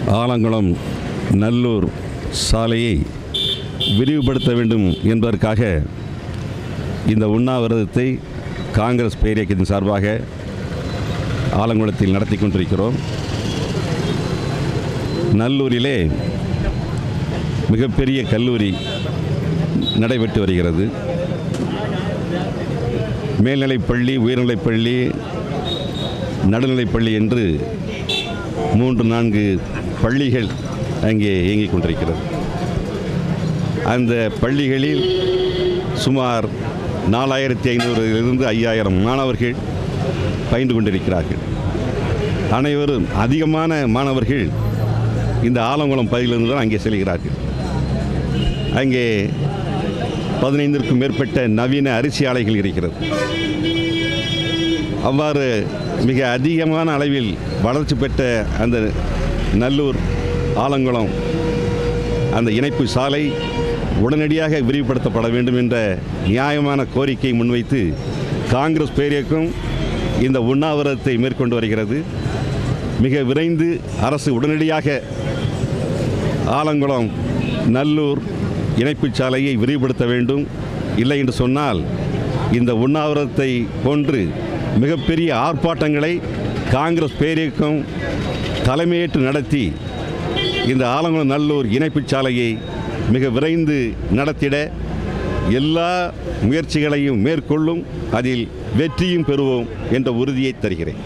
ஆலங்குளம் நல்லூர் சாலையை விரிவுபடுத்த வேண்டும் என்பதற்காக இந்த உண்ணாவிரதத்தை காங்கிரஸ் பேரியக்கத்தின் சார்பாக ஆலங்குளத்தில் நடத்தி கொண்டிருக்கிறோம் நல்லூரிலே மிகப்பெரிய கல்லூரி நடைபெற்று வருகிறது மேல்நிலைப்பள்ளி உயர்நிலைப்பள்ளி நடுநிலைப்பள்ளி என்று மூன்று நான்கு பள்ளிகள் அங்கே இயங்கிக் கொண்டிருக்கிறது அந்த பள்ளிகளில் சுமார் நாலாயிரத்தி ஐநூறிலிருந்து ஐயாயிரம் மாணவர்கள் பயின்று கொண்டிருக்கிறார்கள் அனைவரும் அதிகமான மாணவர்கள் இந்த ஆலங்குளம் பகுதியிலிருந்து தான் அங்கே செல்கிறார்கள் அங்கே பதினைந்திற்கும் மேற்பட்ட நவீன அரிசி ஆலைகள் இருக்கிறது அவ்வாறு மிக அதிகமான அளவில் வளர்ச்சி பெற்ற அந்த நல்லூர் ஆலங்குளம் அந்த இணைப்பு சாலை உடனடியாக விரிவுபடுத்தப்பட வேண்டும் என்ற நியாயமான கோரிக்கை முன்வைத்து காங்கிரஸ் பேரியக்கம் இந்த உண்ணாவிரதத்தை மேற்கொண்டு வருகிறது மிக விரைந்து அரசு உடனடியாக ஆலங்குளம் நல்லூர் இணைப்புச் சாலையை விரிவுபடுத்த வேண்டும் இல்லை என்று சொன்னால் இந்த உண்ணாவிரதத்தை போன்று மிகப்பெரிய ஆர்ப்பாட்டங்களை காங்கிரஸ் பேரியக்கம் தலைமையேற்று நடத்தி இந்த ஆலங்குளம் நல்லூர் இணைப்புச் சாலையை மிக விரைந்து நடத்திட எல்லா முயற்சிகளையும் மேற்கொள்ளும் அதில் வெற்றியும் பெறுவோம் என்ற உறுதியை தருகிறேன்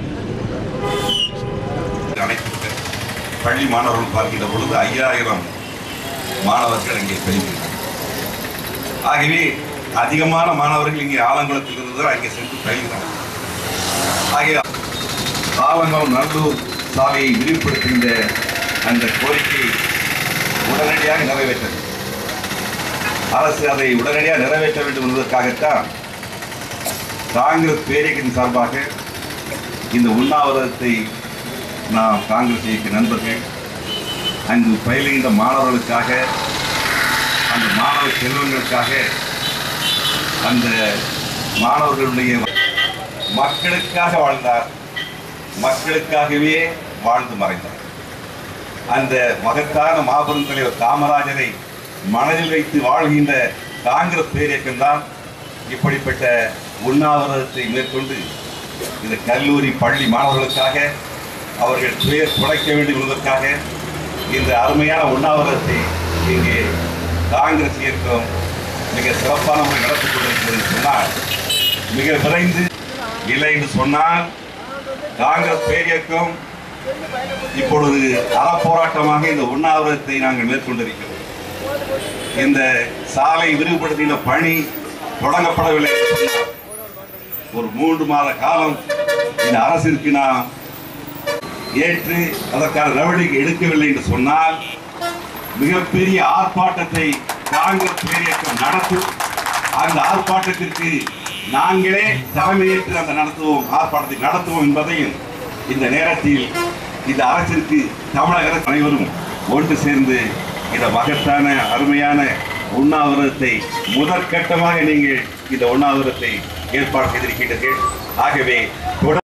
அனைத்து பள்ளி மாணவர்கள் பார்க்கின்ற பொழுது ஐயாயிரம் மாணவர்கள் இங்கே பெறுகிறார்கள் ஆகவே அதிகமான மாணவர்கள் இங்கே ஆலங்குளத்தில் இருந்து தான் அங்கே சென்று பயில்கிறார்கள் ஆகிய ஆலங்குளம் நல்லூர் சாலையை விரிவுபடுத்துகின்ற அந்த கோரிக்கை உடனடியாக நிறைவேற்றது அரசு அதை உடனடியாக நிறைவேற்ற வேண்டும் என்பதற்காகத்தான் காங்கிரஸ் பேரியக்கத்தின் சார்பாக இந்த உண்ணாவிரதத்தை நாம் காங்கிரஸ் இயக்க நண்பர்கள் அங்கு பயிலுகின்ற மாணவர்களுக்காக அந்த மாணவ செல்வங்களுக்காக அந்த மாணவர்களுடைய மக்களுக்காக வாழ்ந்தார் மக்களுக்காகவே வாழ்ந்து மறைந்தார் அந்த மகத்தான மாபெரும் தலைவர் காமராஜரை மனதில் வைத்து வாழ்கின்ற காங்கிரஸ் பேரியக்கம்தான் இப்படிப்பட்ட உண்ணாவிரதத்தை மேற்கொண்டு இந்த கல்லூரி பள்ளி மாணவர்களுக்காக அவர்கள் துயர் குறைக்க வேண்டும் என்பதற்காக இந்த அருமையான உண்ணாவிரதத்தை இங்கே காங்கிரஸ் இயக்கம் மிக சிறப்பான முறை நடத்தி கொண்டிருக்கிறது என்று சொன்னால் மிக விரைந்து இல்லை என்று சொன்னால் காங்கிரஸ் பேரியக்கம் இப்பொழுது அறப்போராட்டமாக இந்த உண்ணாவிரதத்தை நாங்கள் மேற்கொண்டிருக்கிறோம் இந்த சாலை விரிவுபடுத்தின பணி தொடங்கப்படவில்லை என்று சொன்னால் ஒரு மூன்று மாத காலம் இந்த அரசிற்கு நாம் ஏற்று அதற்கான நடவடிக்கை எடுக்கவில்லை என்று சொன்னால் மிகப்பெரிய ஆர்ப்பாட்டத்தை காங்கிரஸ் பேரியக்கம் நடத்தும் அந்த ஆர்ப்பாட்டத்திற்கு நாங்களே தலைமையேற்று அந்த நடத்துவோம் ஆர்ப்பாட்டத்தை நடத்துவோம் என்பதையும் இந்த நேரத்தில் இந்த அரசிற்கு தமிழக அரசு அனைவரும் ஒன்று சேர்ந்து இந்த மகத்தான அருமையான உண்ணாவிரதத்தை முதற்கட்டமாக நீங்கள் இந்த உண்ணாவிரதத்தை ஏற்பாடு செய்திருக்கின்றீர்கள் ஆகவே தொடர்